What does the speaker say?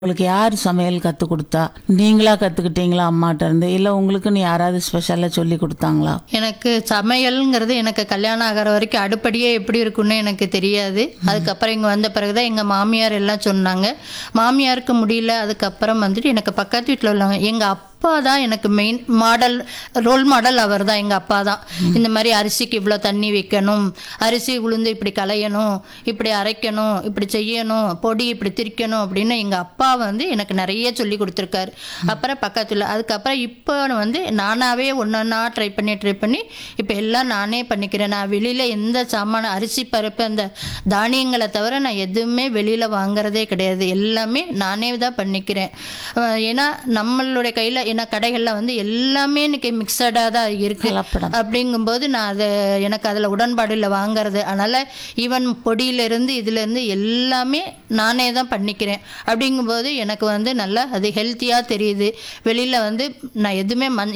உங்களுக்கு யார் சமையல் கற்றுக் கொடுத்தா நீங்களா கற்றுக்கிட்டீங்களா அம்மாட்ட இருந்து இல்லை உங்களுக்குன்னு யாராவது ஸ்பெஷலாக சொல்லி கொடுத்தாங்களா எனக்கு சமையல்ங்கிறது எனக்கு கல்யாணம் ஆகிற வரைக்கும் அடுப்படியே எப்படி இருக்குன்னு எனக்கு தெரியாது அதுக்கப்புறம் இங்கே வந்த பிறகு தான் எங்கள் மாமியார் எல்லாம் சொன்னாங்க மாமியாருக்கு முடியல அதுக்கப்புறம் வந்துட்டு எனக்கு பக்கத்து வீட்டில் உள்ளவங்க எங்கள் அப்பா தான் எனக்கு மெயின் மாடல் ரோல் மாடல் அவர் தான் எங்கள் அப்பா தான் இந்த மாதிரி அரிசிக்கு இவ்வளோ தண்ணி வைக்கணும் அரிசி உளுந்து இப்படி களையணும் இப்படி அரைக்கணும் இப்படி செய்யணும் பொடி இப்படி திரிக்கணும் அப்படின்னு எங்கள் அப்பா வந்து எனக்கு நிறைய சொல்லி கொடுத்துருக்காரு அப்புறம் பக்கத்தில் அதுக்கப்புறம் இப்போ வந்து நானாகவே ஒன்றா ட்ரை பண்ணி ட்ரை பண்ணி இப்போ எல்லாம் நானே பண்ணிக்கிறேன் நான் வெளியில் எந்த சாமான அரிசி பருப்பு அந்த தானியங்களை தவிர நான் எதுவுமே வெளியில் வாங்குறதே கிடையாது எல்லாமே நானே தான் பண்ணிக்கிறேன் அஹ் ஏன்னா நம்மளுடைய கையில் ஏன்னா கடைகளில் வந்து எல்லாமே இன்னைக்கு மிக்சடாக தான் இருக்குது கலப்படம். அப்படிங்கும்போது நான் அதை எனக்கு அதில் உடன்பாடு இல்லை வாங்குறது அதனால் ஈவன் பொடியிலேருந்து இதுலேருந்து எல்லாமே நானே தான் பண்ணிக்கிறேன் அப்படிங்கும்போது எனக்கு வந்து நல்லா அது ஹெல்த்தியாக தெரியுது வெளியில் வந்து நான் எதுவுமே மண்